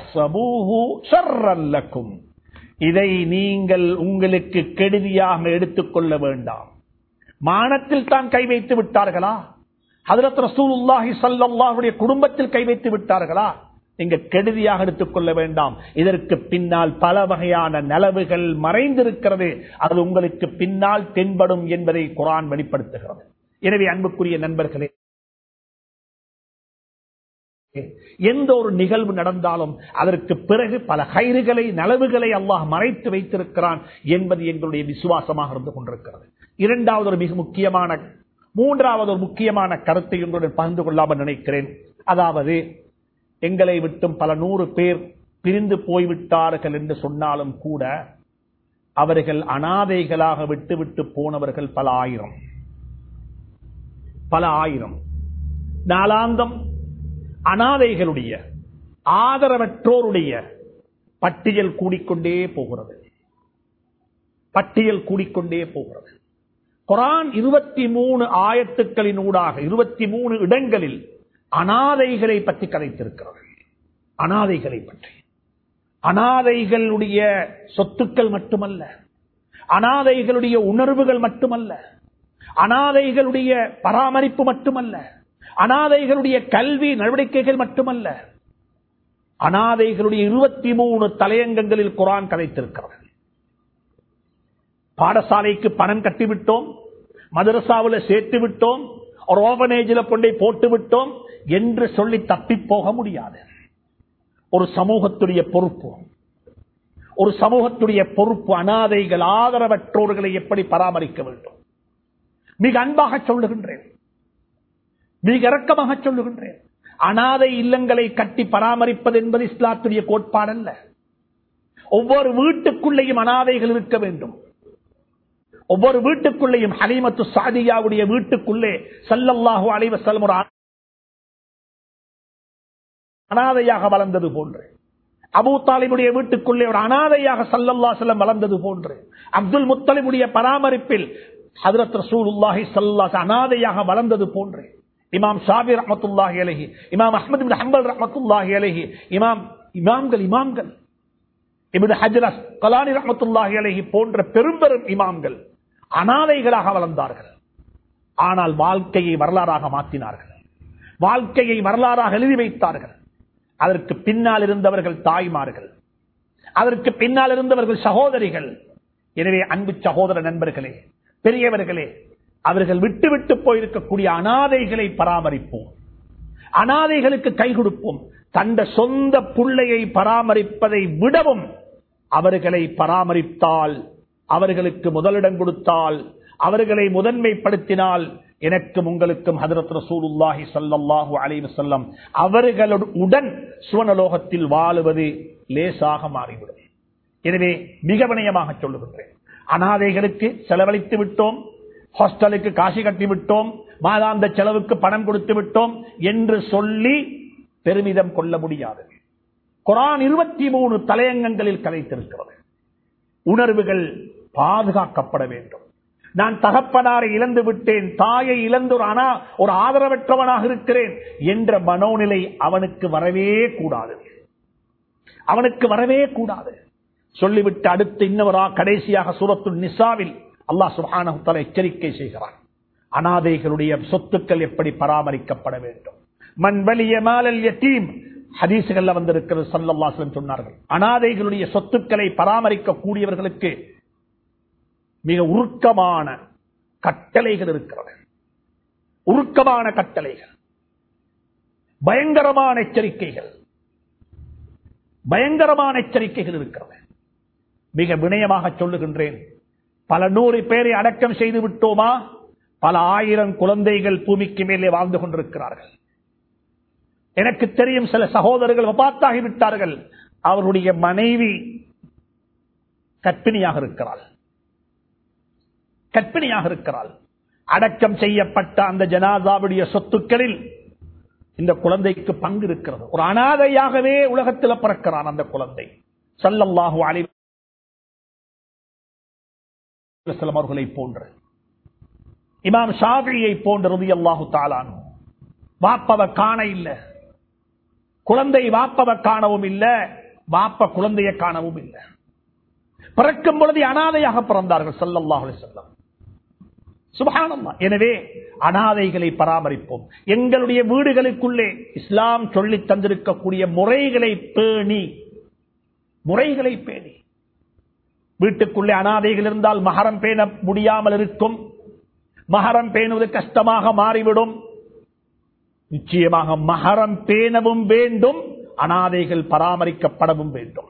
இதை நீங்கள் உங்களுக்கு கெடுதியாக எடுத்துக்கொள்ள வேண்டாம் மானத்தில் தான் கை வைத்து விட்டார்களா ஹதரத் ரசூலுல்லாஹி சல்லாஹுடைய குடும்பத்தில் கை வைத்து விட்டார்களா இங்க கெடுதியாக எடுத்துக்கொள்ள வேண்டாம் இதற்கு பின்னால் பல வகையான நலவுகள் மறைந்திருக்கிறது அது உங்களுக்கு பின்னால் தென்படும் என்பதை குரான் வெளிப்படுத்துகிறது எனவே அன்புக்குரிய நண்பர்களே எந்த ஒரு நிகழ்வு நடந்தாலும் அதற்கு பிறகு பல கயிறுகளை நலவுகளை அல்லாஹ் மறைத்து வைத்திருக்கிறான் என்பது எங்களுடைய விசுவாசமாக இருந்து கொண்டிருக்கிறது இரண்டாவது ஒரு மிக முக்கியமான மூன்றாவது ஒரு முக்கியமான கருத்தை உங்களுடன் பகிர்ந்து கொள்ளாமல் நினைக்கிறேன் அதாவது எங்களை விட்டும் பல நூறு பேர் பிரிந்து போய்விட்டார்கள் என்று சொன்னாலும் கூட அவர்கள் அனாதைகளாக விட்டு விட்டு போனவர்கள் பல ஆயிரம் பல ஆயிரம் நாளாந்தம் அனாதைகளுடைய ஆதரவற்றோருடைய பட்டியல் கூடிக்கொண்டே போகிறது பட்டியல் கூடிக்கொண்டே போகிறது குரான் இருபத்தி மூணு ஆயத்துக்களின் ஊடாக இருபத்தி மூணு இடங்களில் அனாதைகளை பற்றி கதைத்திருக்கிறார்கள் அனாதைகளை பற்றி அனாதைகளுடைய சொத்துக்கள் மட்டுமல்ல அனாதைகளுடைய உணர்வுகள் மட்டுமல்ல அனாதைகளுடைய பராமரிப்பு மட்டுமல்ல அனாதைகளுடைய கல்வி நடவடிக்கைகள் மட்டுமல்ல அனாதைகளுடைய இருபத்தி மூணு தலையங்கங்களில் குரான் கதைத்திருக்கிறது பாடசாலைக்கு பணம் கட்டிவிட்டோம் மதரசாவில் சேர்த்து விட்டோம் ஒரு ஓபனேஜில் கொண்டே போட்டு விட்டோம் என்று சொல்லி தப்பி போக முடியாது ஒரு சமூகத்துடைய பொறுப்பு ஒரு சமூகத்துடைய பொறுப்பு அனாதைகள் ஆதரவற்றோர்களை எப்படி பராமரிக்க வேண்டும் மிக அன்பாக சொல்லுகின்றேன் மிக இறக்கமாக சொல்லுகின்றேன் அனாதை இல்லங்களை கட்டி பராமரிப்பது என்பது இஸ்லாத்துடைய கோட்பாடல்ல ஒவ்வொரு வீட்டுக்குள்ளேயும் அனாதைகள் இருக்க வேண்டும் ஒவ்வொரு வீட்டுக்குள்ளேயும் ஹலீமத்து சாதியாவுடைய வீட்டுக்குள்ளே சல்லல்லாஹு அலைவசல்லம் ஒரு அனாதையாக வளர்ந்தது போன்று அபூ தாலிபுடைய வீட்டுக்குள்ளே ஒரு அனாதையாக சல்லல்லா செல்லம் வளர்ந்தது போன்று அப்துல் முத்தலிபுடைய பராமரிப்பில் ஹதரத் ரசூலுல்லாஹி சல்லாஸ் அனாதையாக வளர்ந்தது போன்று இமாம் ஷாபி ரஹமத்துல்லாஹி அலஹி இமாம் அஹமது பின் ஹம்பல் ரஹமத்துல்லாஹி அலஹி இமாம் இமாம்கள் இமாம்கள் இபின் ஹஜரஸ் கலானி ரஹமத்துல்லாஹி அலஹி போன்ற பெரும் பெரும் இமாம்கள் அனாதைகளாக வளர்ந்தார்கள் ஆனால் வாழ்க்கையை வரலாறாக மாற்றினார்கள் வாழ்க்கையை வரலாறாக எழுதி வைத்தார்கள் அதற்கு பின்னால் இருந்தவர்கள் தாய்மார்கள் அதற்கு பின்னால் இருந்தவர்கள் சகோதரிகள் எனவே அன்பு சகோதர நண்பர்களே பெரியவர்களே அவர்கள் விட்டு விட்டு போயிருக்கக்கூடிய அனாதைகளை பராமரிப்போம் அனாதைகளுக்கு கை கொடுப்போம் தந்த சொந்த புள்ளையை பராமரிப்பதை விடவும் அவர்களை பராமரித்தால் அவர்களுக்கு முதலிடம் கொடுத்தால் அவர்களை முதன்மைப்படுத்தினால் எனக்கும் உங்களுக்கும் ஹதரத் ரசூலுல்லாஹி சல்லாஹூ அலைவு செல்லம் அவர்களுடன் சுவனலோகத்தில் வாழுவது லேசாக மாறிவிடும் எனவே மிக வினயமாக சொல்லுகின்றேன் அனாதைகளுக்கு செலவழித்து விட்டோம் ஹாஸ்டலுக்கு காசி கட்டி விட்டோம் மாதாந்த செலவுக்கு பணம் கொடுத்து விட்டோம் என்று சொல்லி பெருமிதம் கொள்ள முடியாது குரான் இருபத்தி மூணு தலையங்கங்களில் கதைத்திருக்கிறது உணர்வுகள் பாதுகாக்கப்பட வேண்டும் நான் தகப்பனாரை இழந்து விட்டேன் தாயை இழந்து ஒரு அனா ஒரு ஆதரவற்றவனாக இருக்கிறேன் என்ற மனோநிலை அவனுக்கு வரவே கூடாது அவனுக்கு வரவே கூடாது சொல்லிவிட்டு அடுத்து இன்னவரா கடைசியாக சூரத்து நிசாவில் அல்லாஹ் சுபான எச்சரிக்கை செய்கிறான் அனாதைகளுடைய சொத்துக்கள் எப்படி பராமரிக்கப்பட வேண்டும் மண் வலிய மாலல் யத்தீம் ஹதீசுகள்ல வந்திருக்கிறது சல்லல்லாஸ்லம் சொன்னார்கள் அனாதைகளுடைய சொத்துக்களை பராமரிக்க கூடியவர்களுக்கு மிக உருக்கமான கட்டளைகள் இருக்கிறது உருக்கமான கட்டளைகள் பயங்கரமான எச்சரிக்கைகள் பயங்கரமான எச்சரிக்கைகள் இருக்கிறது மிக வினயமாக சொல்லுகின்றேன் பல நூறு பேரை அடக்கம் செய்து விட்டோமா பல ஆயிரம் குழந்தைகள் பூமிக்கு மேலே வாழ்ந்து கொண்டிருக்கிறார்கள் எனக்கு தெரியும் சில சகோதரர்கள் வபாத்தாகி விட்டார்கள் அவருடைய மனைவி கற்பிணியாக இருக்கிறாள் கற்பிணியாக இருக்கிறாள் அடக்கம் செய்யப்பட்ட அந்த ஜனாதாவுடைய சொத்துக்களில் இந்த குழந்தைக்கு பங்கு இருக்கிறது ஒரு அனாதையாகவே உலகத்தில் பிறக்கிறான் அந்த குழந்தை சல்லல்லாஹு அலி அவர்களை போன்று இமாம் ஷாபியை போன்றது அல்லாஹு தாலானு வாப்பவ காண இல்ல குழந்தை வாப்பவ காணவும் இல்ல வாப்ப குழந்தைய காணவும் இல்லை பிறக்கும் பொழுது அனாதையாக பிறந்தார்கள் சல்லல்லாஹு செல்லம் சுபகானம்மா எனவே அனாதைகளை பராமரிப்போம் எங்களுடைய வீடுகளுக்குள்ளே இஸ்லாம் சொல்லி தந்திருக்கக்கூடிய முறைகளை பேணி முறைகளை பேணி வீட்டுக்குள்ளே அனாதைகள் இருந்தால் மகரம் பேண முடியாமல் இருக்கும் மகரம் பேணுவது கஷ்டமாக மாறிவிடும் நிச்சயமாக மகரம் பேணவும் வேண்டும் அனாதைகள் பராமரிக்கப்படவும் வேண்டும்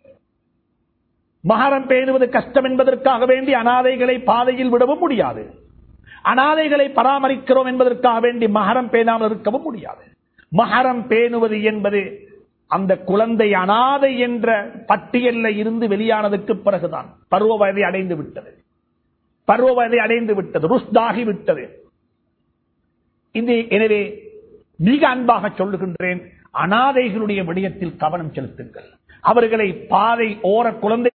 மகரம் பேணுவது கஷ்டம் என்பதற்காக வேண்டி அனாதைகளை பாதையில் விடவும் முடியாது அனாதைகளை பராமரிக்கிறோம் என்பதற்காக வேண்டி மகரம் பேணாமல் இருக்கவும் முடியாது மகரம் பேணுவது என்பது அந்த குழந்தை அனாதை என்ற பட்டியலில் இருந்து வெளியானதுக்கு பிறகுதான் பருவ வயதை அடைந்து விட்டது பருவ வயதை அடைந்து விட்டது ருஷ்டாகி விட்டது இது எனவே மிக அன்பாக சொல்லுகின்றேன் அனாதைகளுடைய விடயத்தில் கவனம் செலுத்துங்கள் அவர்களை பாதை ஓர குழந்தை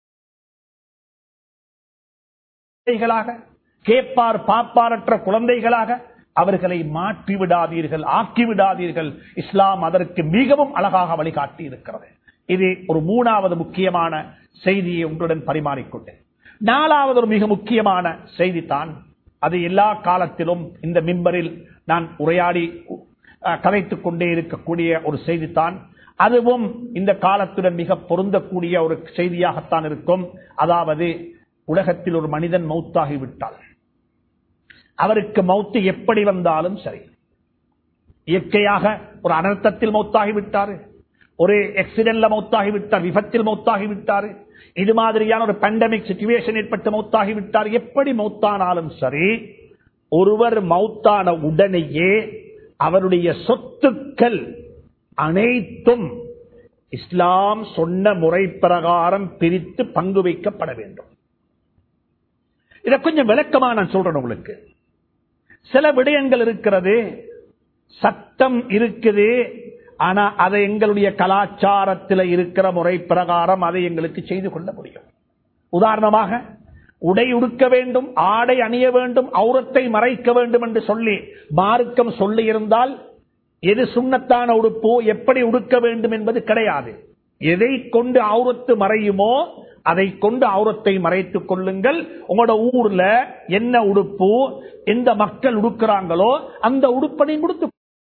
குழந்தைகளாக கேட்பார் பாப்பாரற்ற குழந்தைகளாக அவர்களை மாற்றி விடாதீர்கள் ஆக்கி விடாதீர்கள் இஸ்லாம் அதற்கு மிகவும் அழகாக வழிகாட்டி இருக்கிறது இது ஒரு மூணாவது முக்கியமான செய்தியை உங்களுடன் பரிமாறிக்கொண்டேன் நாலாவது ஒரு மிக முக்கியமான செய்தி தான் அது எல்லா காலத்திலும் இந்த மிம்பரில் நான் உரையாடி கதைத்துக் கொண்டே இருக்கக்கூடிய ஒரு செய்தித்தான் அதுவும் இந்த காலத்துடன் மிக பொருந்தக்கூடிய ஒரு செய்தியாகத்தான் இருக்கும் அதாவது உலகத்தில் ஒரு மனிதன் மௌத்தாகிவிட்டால் அவருக்கு மௌத்து எப்படி வந்தாலும் சரி இயற்கையாக ஒரு அனர்த்தத்தில் மௌத்தாகிவிட்டாரு ஒரு எக்சிடென்ட்ல மௌத்தாகிவிட்டார் விபத்தில் மௌத்தாகிவிட்டாரு இது மாதிரியான ஒரு பேண்டமிக் சுச்சுவேஷன் ஏற்பட்டு மௌத்தாகிவிட்டார் எப்படி மௌத்தானாலும் சரி ஒருவர் மௌத்தான உடனேயே அவருடைய சொத்துக்கள் அனைத்தும் இஸ்லாம் சொன்ன முறை பிரகாரம் பிரித்து பங்கு வைக்கப்பட வேண்டும் இதை கொஞ்சம் விளக்கமா நான் சொல்றேன் உங்களுக்கு சில விடயங்கள் இருக்கிறது சட்டம் இருக்குது ஆனா அதை எங்களுடைய கலாச்சாரத்தில் இருக்கிற முறை பிரகாரம் அதை எங்களுக்கு செய்து கொள்ள முடியும் உதாரணமாக உடை உடுக்க வேண்டும் ஆடை அணிய வேண்டும் அவுரத்தை மறைக்க வேண்டும் என்று சொல்லி மார்க்கம் சொல்லி இருந்தால் எது சுண்ணத்தான உடுப்போ எப்படி உடுக்க வேண்டும் என்பது கிடையாது எதை கொண்டு அவுரத்து மறையுமோ அதை கொண்டு அவுரத்தை மறைத்துக் கொள்ளுங்கள் உங்களோட ஊர்ல என்ன உடுப்பு எந்த மக்கள் உடுக்கிறாங்களோ அந்த உடுப்பனை கொடுத்து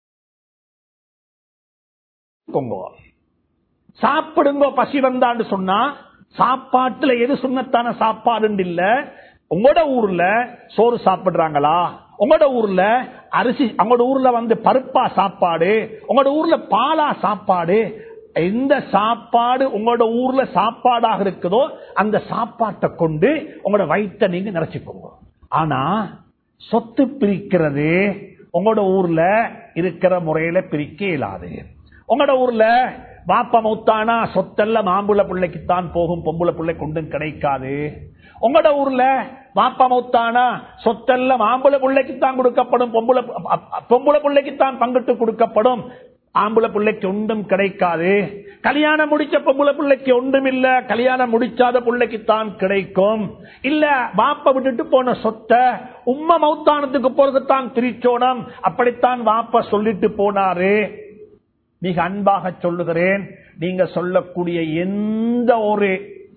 சாப்பிடுங்க பசி வந்தான்னு சொன்னா சாப்பாட்டுல எது சுண்ணத்தான சாப்பாடு இல்ல உங்களோட ஊர்ல சோறு சாப்பிடுறாங்களா உங்களோட ஊர்ல அரிசி உங்களோட ஊர்ல வந்து பருப்பா சாப்பாடு உங்களோட ஊர்ல பாலா சாப்பாடு எந்த சாப்பாடு உங்களோட ஊர்ல சாப்பாடாக இருக்குதோ அந்த சாப்பாட்டை கொண்டு உங்களோட வயிற்ற நீங்க நிறைச்சுக்கோங்க ஆனா சொத்து பிரிக்கிறது உங்களோட ஊர்ல இருக்கிற முறையில பிரிக்க இயலாது உங்களோட ஊர்ல பாப்பா மௌத்தானா சொத்தெல்லாம் மாம்புல பிள்ளைக்குத்தான் போகும் பொம்புல பிள்ளை கொண்டும் கிடைக்காது உங்களோட ஊர்ல பாப்பா மௌத்தானா சொத்தெல்லாம் மாம்புல பிள்ளைக்குத்தான் கொடுக்கப்படும் பொம்புல பொம்புல பிள்ளைக்குத்தான் பங்கிட்டு கொடுக்கப்படும் ஆம்புல பிள்ளைக்கு ஒன்றும் கிடைக்காது கல்யாணம் முடிச்ச பொம்புல பிள்ளைக்கு ஒன்றும் இல்ல கல்யாணம் முடிச்சாத பிள்ளைக்குத்தான் கிடைக்கும் இல்ல வாப்ப விட்டுட்டு போன சொத்தை உம்ம மௌத்தானத்துக்கு போறதுதான் பிரிச்சோனம் அப்படித்தான் வாப்ப சொல்லிட்டு போனாரு மிக அன்பாக சொல்லுகிறேன் நீங்க சொல்லக்கூடிய எந்த ஒரு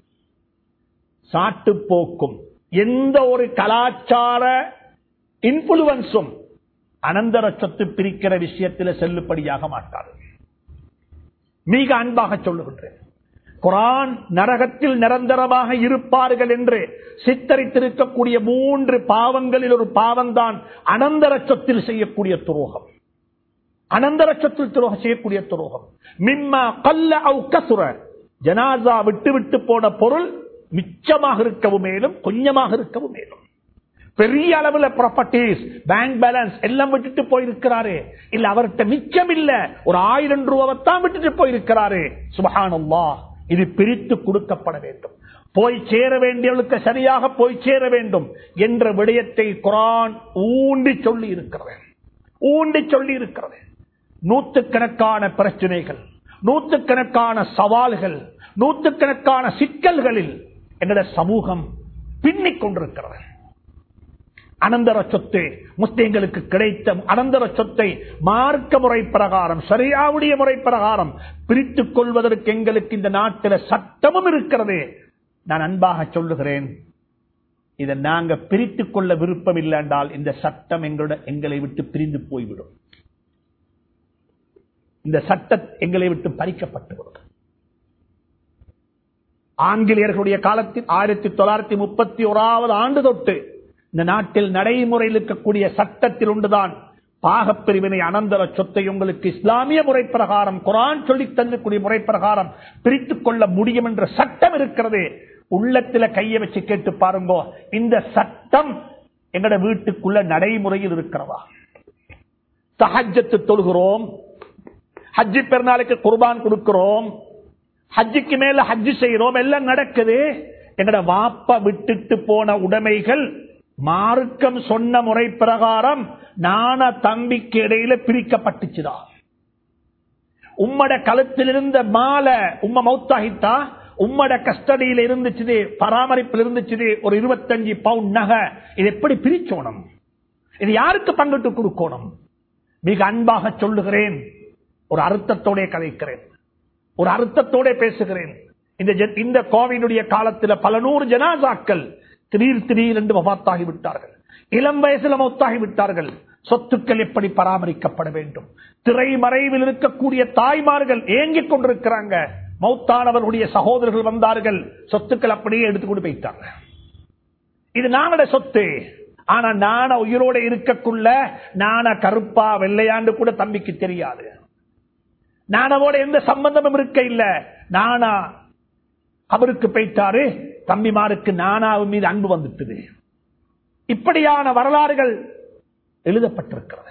சாட்டு போக்கும் எந்த ஒரு கலாச்சார இன்ஃபுளுவன்ஸும் அனந்தர சொத்து பிரிக்கிற விஷயத்தில் செல்லுபடியாக மாட்டார் மிக அன்பாக சொல்லுகின்றேன் குரான் நரகத்தில் நிரந்தரமாக இருப்பார்கள் என்று சித்தரித்திருக்கக்கூடிய மூன்று பாவங்களில் ஒரு பாவம்தான் அனந்தர சொத்தில் செய்யக்கூடிய துரோகம் அனந்தர சொத்தில் துரோகம் செய்யக்கூடிய துரோகம் மிம்மா கல்ல அவு கசுர ஜனாசா விட்டு விட்டு போன பொருள் மிச்சமாக இருக்கவும் மேலும் கொஞ்சமாக இருக்கவும் மேலும் பெரிய அளவுல ப்ராப்பர்ட்டிஸ் பேங்க் பேலன்ஸ் எல்லாம் விட்டுட்டு போயிருக்கிறாரு இல்ல அவர்கிட்ட மிச்சம் இல்ல ஒரு ஆயிரம் ரூபாய்த்தான் விட்டுட்டு போயிருக்கிறாரு சுபஹானல்லா இது பிரித்து கொடுக்கப்பட வேண்டும் போய் சேர வேண்டியவளுக்கு சரியாக போய் சேர வேண்டும் என்ற விடயத்தை குரான் ஊண்டி சொல்லி இருக்கிறது ஊண்டி சொல்லி இருக்கிறது நூற்றுக்கணக்கான பிரச்சனைகள் நூற்றுக்கணக்கான சவால்கள் நூற்றுக்கணக்கான சிக்கல்களில் எங்களோட சமூகம் பின்னிக் கொண்டிருக்கிறது அனந்தர சொத்து முஸ்லிம்களுக்கு கிடைத்த அனந்தர சொத்தை மார்க்க முறை பிரகாரம் சரியாவுடைய முறை பிரகாரம் பிரித்துக் கொள்வதற்கு எங்களுக்கு இந்த நாட்டில் சட்டமும் இருக்கிறது நான் அன்பாக சொல்லுகிறேன் இதை நாங்க பிரித்துக் கொள்ள விருப்பம் இல்லை என்றால் இந்த சட்டம் எங்களோட எங்களை விட்டு பிரிந்து போய்விடும் இந்த சட்டம் எங்களை விட்டு பறிக்கப்பட்டுவிடும் ஆங்கிலேயர்களுடைய காலத்தில் ஆயிரத்தி தொள்ளாயிரத்தி முப்பத்தி ஓராவது ஆண்டு தொட்டு இந்த நாட்டில் நடைமுறையில் இருக்கக்கூடிய சட்டத்தில் ஒன்றுதான் பாகப்பிரிவினை அனந்தர சொத்தை உங்களுக்கு இஸ்லாமிய முறை பிரகாரம் குரான் சொல்லி தந்தக்கூடிய முறை பிரகாரம் பிரித்துக் கொள்ள முடியும் என்ற சட்டம் இருக்கிறது உள்ளத்துல கையை வச்சு கேட்டு பாருங்க இந்த சட்டம் எங்கட வீட்டுக்குள்ள நடைமுறையில் இருக்கிறதா தஹஜத்து தொழுகிறோம் ஹஜ்ஜி பெருநாளுக்கு குர்பான் கொடுக்கிறோம் ஹஜ்ஜிக்கு மேல ஹஜ்ஜி செய்யறோம் எல்லாம் நடக்குது எங்கட வாப்ப விட்டுட்டு போன உடைமைகள் மார்க்கம் சொன்ன முறை பிரகாரம் நான தம்பிக்கு இடையில பிரிக்கப்பட்டுச்சுதா உம்மட கழுத்தில் இருந்த மாலை உம்ம மௌத்தாகித்தா உம்மட கஸ்டடியில் இருந்துச்சு பராமரிப்பில் இருந்துச்சு ஒரு இருபத்தஞ்சு பவுண்ட் நகை இது எப்படி பிரிச்சோணும் இது யாருக்கு பங்கிட்டு கொடுக்கணும் மிக அன்பாக சொல்லுகிறேன் ஒரு அர்த்தத்தோட கதைக்கிறேன் ஒரு அர்த்தத்தோட பேசுகிறேன் இந்த இந்த கோவிலுடைய காலத்தில் பல நூறு ஜனாசாக்கள் திடீர் திடீர் என்று மபாத்தாகி விட்டார்கள் இளம் வயசுல மௌத்தாகி விட்டார்கள் சொத்துக்கள் எப்படி பராமரிக்கப்பட வேண்டும் திரைமறைவில் இருக்கக்கூடிய தாய்மார்கள் ஏங்கிக் கொண்டிருக்கிறாங்க மௌத்தானவர்களுடைய சகோதரர்கள் வந்தார்கள் சொத்துக்கள் அப்படியே எடுத்துக்கொண்டு போயிட்டாங்க இது நானோட சொத்து ஆனா நான உயிரோட இருக்கக்குள்ள நான கருப்பா வெள்ளையாண்டு கூட தம்பிக்கு தெரியாது நானவோட எந்த சம்பந்தமும் இருக்க இல்ல நானா அவருக்கு போயிட்டாரு தம்பிமாருக்கு நானாவும் மீது அன்பு வந்துட்டது இப்படியான வரலாறுகள் எழுதப்பட்டிருக்கிறது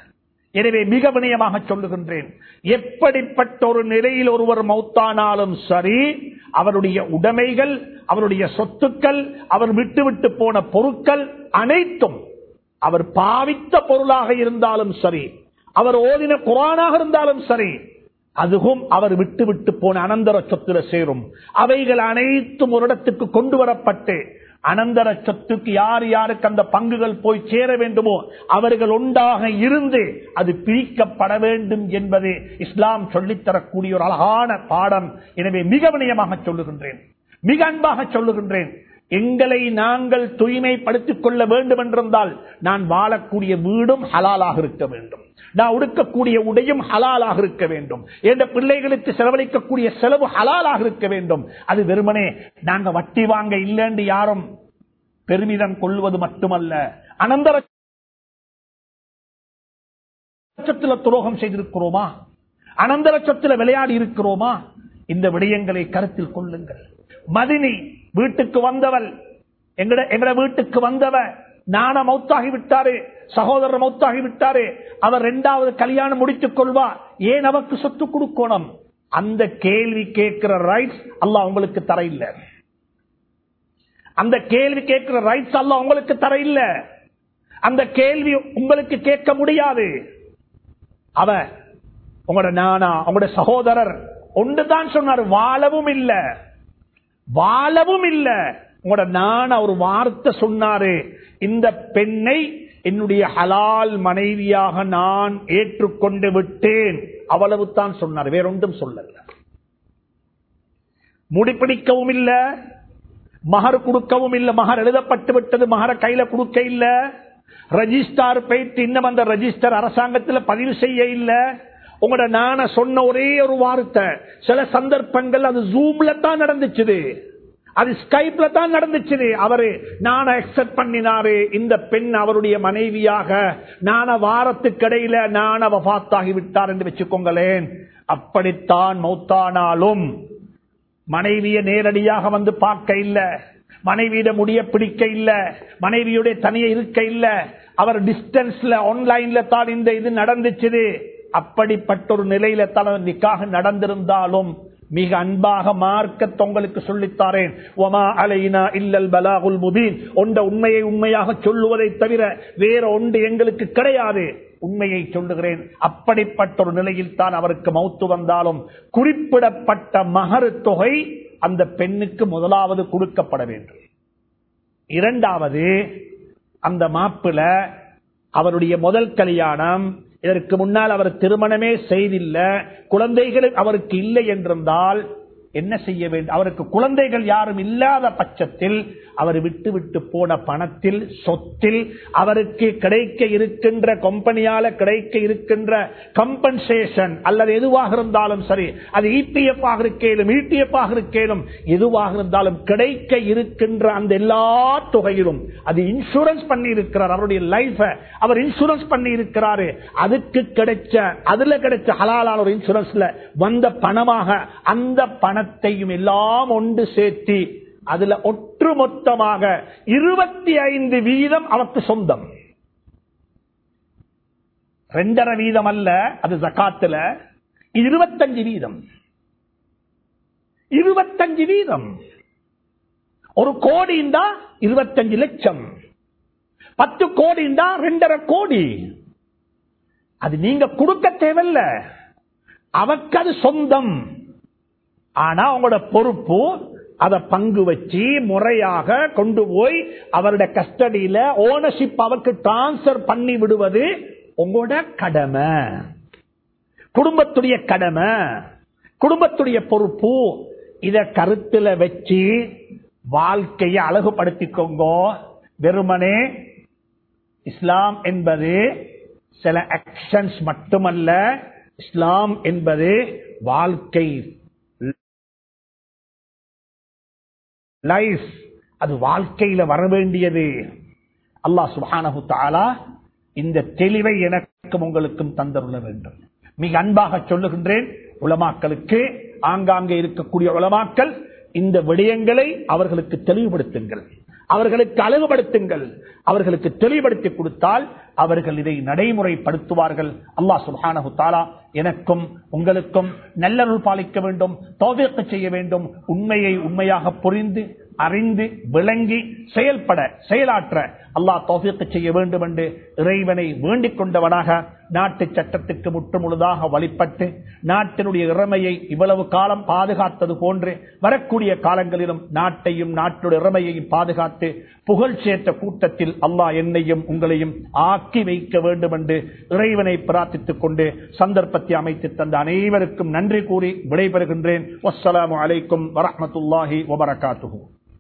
எனவே மிக வினயமாக சொல்லுகின்றேன் எப்படிப்பட்ட ஒரு நிலையில் ஒருவர் மௌத்தானாலும் சரி அவருடைய உடைமைகள் அவருடைய சொத்துக்கள் அவர் விட்டுவிட்டு போன பொருட்கள் அனைத்தும் அவர் பாவித்த பொருளாக இருந்தாலும் சரி அவர் ஓதின குரானாக இருந்தாலும் சரி அதுவும் அவர் விட்டு விட்டு போன அனந்தர சொத்துல சேரும் அவைகள் அனைத்தும் ஒரு இடத்துக்கு கொண்டு வரப்பட்டு அனந்தர சொத்துக்கு யார் யாருக்கு அந்த பங்குகள் போய் சேர வேண்டுமோ அவர்கள் ஒன்றாக இருந்து அது பிரிக்கப்பட வேண்டும் என்பது இஸ்லாம் சொல்லித்தரக்கூடிய ஒரு அழகான பாடம் எனவே மிக வினயமாக சொல்லுகின்றேன் மிக அன்பாக சொல்லுகின்றேன் எங்களை நாங்கள் தூய்மைப்படுத்திக் கொள்ள வேண்டும் என்றிருந்தால் நான் வாழக்கூடிய வீடும் ஹலாலாக இருக்க வேண்டும் நான் உடுக்கக்கூடிய உடையும் ஹலாலாக இருக்க வேண்டும் என்ற பிள்ளைகளுக்கு செலவழிக்கக்கூடிய செலவு ஹலாலாக இருக்க வேண்டும் அது வெறுமனே நாங்க வட்டி வாங்க இல்லைன்னு யாரும் பெருமிதம் கொள்வது மட்டுமல்ல அனந்தர சொத்துல துரோகம் செய்திருக்கிறோமா அனந்தர சொத்துல விளையாடி இருக்கிறோமா இந்த விடயங்களை கருத்தில் கொள்ளுங்கள் மதினி வீட்டுக்கு வந்தவள் எங்கட எங்கட வீட்டுக்கு வந்தவ நான மௌத்தாகி விட்டாரு சகோதரர் மௌத்தாகி விட்டாரு அவர் இரண்டாவது கல்யாணம் முடித்துக் கொள்வா ஏன் அவருக்கு சொத்து கொடுக்கணும் அந்த கேள்வி கேட்கிற ரைட்ஸ் அல்லாஹ் உங்களுக்கு தர இல்ல அந்த கேள்வி கேட்கிற ரைட்ஸ் அல்லாஹ் உங்களுக்கு தர இல்ல அந்த கேள்வி உங்களுக்கு கேட்க முடியாது அவ உங்களோட நானா உங்களோட சகோதரர் ஒன்றுதான் சொன்னார் வாழவும் இல்ல வாழவும் இல்ல உங்களோட நான ஒரு வார்த்தை சொன்னாரு இந்த பெண்ணை என்னுடைய ஹலால் மனைவியாக நான் ஏற்றுக்கொண்டு விட்டேன் அவ்வளவு தான் சொன்னார் வேறொன்றும் சொல்லல முடிப்பிடிக்கவும் இல்ல மகர் கொடுக்கவும் இல்ல மகர் எழுதப்பட்டு விட்டது மகர கையில கொடுக்க இல்ல ரெஜிஸ்டார் போயிட்டு இன்னும் அந்த ரெஜிஸ்டர் அரசாங்கத்தில் பதிவு செய்ய இல்ல உங்களோட நான சொன்ன ஒரே ஒரு வார்த்தை சில சந்தர்ப்பங்கள் அது ஜூம்ல தான் நடந்துச்சு அது ஸ்கைப்ல தான் நடந்துச்சு அவரு நான அக்செப்ட் பண்ணினாரு இந்த பெண் அவருடைய மனைவியாக நான வாரத்துக்கு இடையில நான வபாத்தாகி விட்டார் என்று வச்சுக்கோங்களேன் அப்படித்தான் மௌத்தானாலும் மனைவிய நேரடியாக வந்து பார்க்க இல்ல மனைவியிட முடிய பிடிக்க இல்ல மனைவியுடைய தனிய இருக்க இல்ல அவர் டிஸ்டன்ஸ்ல ஆன்லைன்ல தான் இந்த இது நடந்துச்சு அப்படிப்பட்ட ஒரு நிலையில தான் நிக்காக நடந்திருந்தாலும் மிக அன்பாக மார்க்க உங்களுக்கு சொல்லித்தாரேன் ஒமா அலைனா இல்லல் பலாகுல் முபீன் ஒன்ற உண்மையை உண்மையாக சொல்லுவதை தவிர வேற ஒன்று எங்களுக்கு கிடையாது உண்மையை சொல்லுகிறேன் அப்படிப்பட்ட ஒரு நிலையில் தான் அவருக்கு மௌத்து வந்தாலும் குறிப்பிடப்பட்ட மகரு தொகை அந்த பெண்ணுக்கு முதலாவது கொடுக்கப்பட வேண்டும் இரண்டாவது அந்த மாப்பிள அவருடைய முதல் கல்யாணம் இதற்கு முன்னால் அவர் திருமணமே செய்தில்ல குழந்தைகள் அவருக்கு இல்லை என்றிருந்தால் என்ன செய்ய வேண்டும் அவருக்கு குழந்தைகள் யாரும் இல்லாத பட்சத்தில் அவர் விட்டு விட்டு போன பணத்தில் சொத்தில் அவருக்கு கிடைக்க இருக்கின்ற கம்பெனியால கிடைக்க இருக்கின்ற கம்பன்சேஷன் அல்லது எதுவாக இருந்தாலும் சரி அது இபிஎஃப் ஆக இருக்கேனும் இடிஎஃப் ஆக இருக்கேனும் எதுவாக இருந்தாலும் கிடைக்க இருக்கின்ற அந்த எல்லா தொகையிலும் அது இன்சூரன்ஸ் பண்ணி இருக்கிறார் அவருடைய லைஃப அவர் இன்சூரன்ஸ் பண்ணி இருக்கிறாரு அதுக்கு கிடைச்ச அதுல கிடைச்ச ஹலாலான ஒரு இன்சூரன்ஸ்ல வந்த பணமாக அந்த பணத்தையும் எல்லாம் ஒன்று சேர்த்து அதுல ஒட்டுமொத்தமாக இருபத்தி ஐந்து வீதம் அவருக்கு சொந்தம் ரெண்டரை வீதம் அல்ல அது ஜக்காத்துல இருபத்தஞ்சு வீதம் இருபத்தஞ்சு வீதம் ஒரு கோடி இருந்தா இருபத்தஞ்சு லட்சம் பத்து கோடி இருந்தா ரெண்டரை கோடி அது நீங்க கொடுக்க தேவையில்ல அவக்கு அது சொந்தம் ஆனா உங்களோட பொறுப்பு அதை பங்கு வச்சு முறையாக கொண்டு போய் அவருடைய கஸ்டடியில ஓனர்ஷிப் அவருக்கு டிரான்ஸ்பர் பண்ணி விடுவது உங்களோட கடமை குடும்பத்துடைய கடமை குடும்பத்துடைய பொறுப்பு இத கருத்துல வச்சு வாழ்க்கையை அழகுபடுத்திக்கோங்க வெறுமனே இஸ்லாம் என்பது சில ஆக்ஷன்ஸ் மட்டுமல்ல இஸ்லாம் என்பது வாழ்க்கை லைஃப் அது வாழ்க்கையில வர வேண்டியது அல்லாஹ் சுபானு தாலா இந்த தெளிவை எனக்கும் உங்களுக்கும் தந்தருள வேண்டும் மிக அன்பாக சொல்லுகின்றேன் உலமாக்களுக்கு ஆங்காங்கே இருக்கக்கூடிய உலமாக்கள் இந்த விடயங்களை அவர்களுக்கு தெளிவுபடுத்துங்கள் அவர்களுக்கு அழகுபடுத்துங்கள் அவர்களுக்கு தெளிவுபடுத்தி கொடுத்தால் அவர்கள் இதை நடைமுறைப்படுத்துவார்கள் அல்லாஹ் சுப்ஹானஹு தஆலா எனக்கும் உங்களுக்கும் நல்லருள் பாலிக்க வேண்டும் தௌஃபீக் செய்ய வேண்டும் உண்மையை உண்மையாக புரிந்து அறிந்து விளங்கி செயல்பட செயலாற்ற அல்லாஹ் தௌஃபீக் செய்ய வேண்டும் என்று இறைவனை வேண்டிக் கொண்டவனாக நாட்டு சட்டத்துக்கு முற்றுமுழுதாக வழிபட்டு நாட்டினுடைய இறமையை இவ்வளவு காலம் பாதுகாத்தது போன்று வரக்கூடிய காலங்களிலும் நாட்டையும் நாட்டுடைய இறமையையும் பாதுகாத்து புகழ் சேர்த்த கூட்டத்தில் அல்லாஹ் என்னையும் உங்களையும் ஆக்கி வைக்க வேண்டும் என்று இறைவனை பிரார்த்தித்துக் கொண்டு சந்தர்ப்பத்தை அமைத்து தந்த அனைவருக்கும் நன்றி கூறி விடைபெறுகின்றேன் வஸ்ஸலாமு அலைக்கும் வரஹ்மத்துல்லாஹி வபரகாத்துஹு